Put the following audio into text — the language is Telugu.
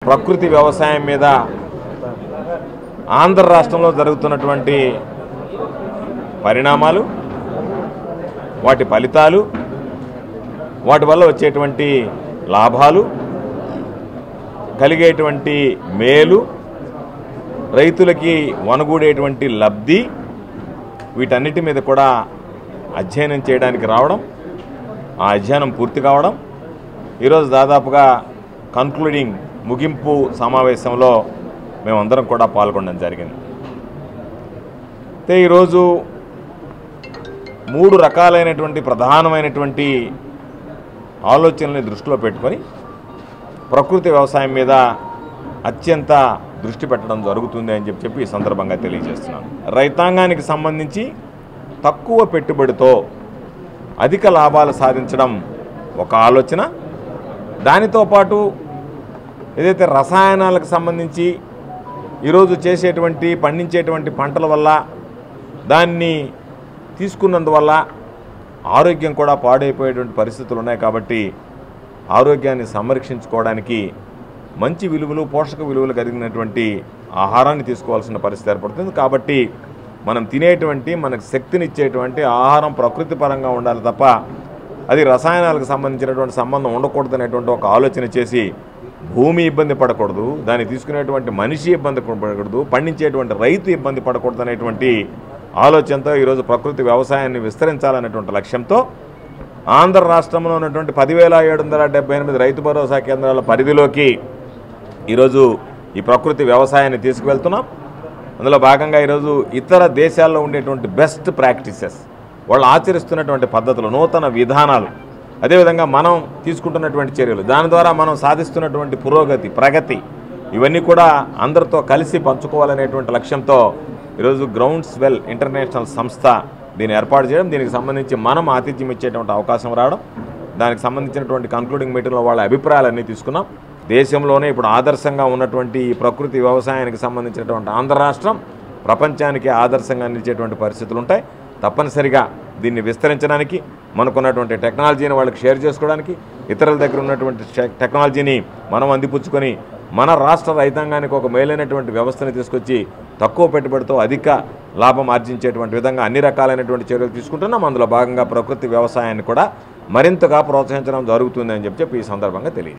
ప్రకృతి వ్యవసాయం మీద ఆంధ్ర రాష్ట్రంలో జరుగుతున్నటువంటి పరిణామాలు వాటి ఫలితాలు వాటి వల్ల వచ్చేటువంటి లాభాలు కలిగేటువంటి మేలు రైతులకి వనగూడేటువంటి లబ్ధి వీటన్నిటి మీద కూడా అధ్యయనం చేయడానికి రావడం ఆ అధ్యయనం పూర్తి కావడం ఈరోజు దాదాపుగా కన్క్లూడింగ్ ముగింపు సమావేశంలో మేమందరం కూడా పాల్గొనడం జరిగింది అయితే ఈరోజు మూడు రకాలైనటువంటి ప్రధానమైనటువంటి ఆలోచనల్ని దృష్టిలో పెట్టుకొని ప్రకృతి వ్యవసాయం మీద అత్యంత దృష్టి పెట్టడం జరుగుతుంది అని చెప్పి చెప్పి ఈ సందర్భంగా తెలియజేస్తున్నాను రైతాంగానికి సంబంధించి తక్కువ పెట్టుబడితో అధిక లాభాలు సాధించడం ఒక ఆలోచన దానితో పాటు ఏదైతే రసాయనాలకు సంబంధించి ఈరోజు చేసేటువంటి పండించేటువంటి పంటల వల్ల దాన్ని తీసుకున్నందువల్ల ఆరోగ్యం కూడా పాడైపోయేటువంటి పరిస్థితులు ఉన్నాయి కాబట్టి ఆరోగ్యాన్ని సంరక్షించుకోవడానికి మంచి విలువలు పోషక విలువలు కలిగినటువంటి ఆహారాన్ని తీసుకోవాల్సిన పరిస్థితి ఏర్పడుతుంది కాబట్టి మనం తినేటువంటి మనకు శక్తినిచ్చేటువంటి ఆహారం ప్రకృతి పరంగా ఉండాలి తప్ప అది రసాయనాలకు సంబంధించినటువంటి సంబంధం ఉండకూడదు అనేటువంటి ఒక ఆలోచన చేసి భూమి ఇబ్బంది పడకూడదు దాన్ని తీసుకునేటువంటి మనిషి ఇబ్బంది పడకూడదు పండించేటువంటి రైతు ఇబ్బంది పడకూడదు అనేటువంటి ఆలోచనతో ఈరోజు ప్రకృతి వ్యవసాయాన్ని విస్తరించాలనేటువంటి లక్ష్యంతో ఆంధ్ర రాష్ట్రంలో ఉన్నటువంటి పదివేల ఏడు వందల డెబ్బై ఎనిమిది రైతు భరోసా కేంద్రాల పరిధిలోకి ఈరోజు ఈ ప్రకృతి వ్యవసాయాన్ని తీసుకువెళ్తున్నాం అందులో భాగంగా ఈరోజు ఇతర దేశాల్లో ఉండేటువంటి బెస్ట్ ప్రాక్టీసెస్ వాళ్ళు ఆచరిస్తున్నటువంటి పద్ధతులు నూతన విధానాలు అదేవిధంగా మనం తీసుకుంటున్నటువంటి చర్యలు దాని ద్వారా మనం సాధిస్తున్నటువంటి పురోగతి ప్రగతి ఇవన్నీ కూడా అందరితో కలిసి పంచుకోవాలనేటువంటి లక్ష్యంతో ఈరోజు గ్రౌండ్స్ వెల్ ఇంటర్నేషనల్ సంస్థ దీన్ని ఏర్పాటు చేయడం దీనికి సంబంధించి మనం ఆతిథ్యం ఇచ్చేటువంటి అవకాశం రావడం దానికి సంబంధించినటువంటి కన్క్లూడింగ్ మీటింగ్లో వాళ్ళ అభిప్రాయాలన్నీ తీసుకున్నాం దేశంలోనే ఇప్పుడు ఆదర్శంగా ఉన్నటువంటి ఈ ప్రకృతి వ్యవసాయానికి సంబంధించినటువంటి ఆంధ్ర రాష్ట్రం ప్రపంచానికి ఆదర్శంగా నిలిచేటువంటి పరిస్థితులు ఉంటాయి తప్పనిసరిగా దీన్ని విస్తరించడానికి మనకున్నటువంటి టెక్నాలజీని వాళ్ళకి షేర్ చేసుకోవడానికి ఇతరుల దగ్గర ఉన్నటువంటి టెక్- టెక్నాలజీని మనం అందిపుచ్చుకొని మన రాష్ట్ర రైతాంగానికి ఒక మేలైనటువంటి వ్యవస్థని తీసుకొచ్చి తక్కువ పెట్టుబడితో అధిక లాభం ఆర్జించేటువంటి విధంగా అన్ని రకాలైనటువంటి చర్యలు తీసుకుంటున్నాం అందులో భాగంగా ప్రకృతి వ్యవసాయాన్ని కూడా మరింతగా ప్రోత్సహించడం జరుగుతుంది అని చెప్పి చెప్పి ఈ సందర్భంగా తెలియదు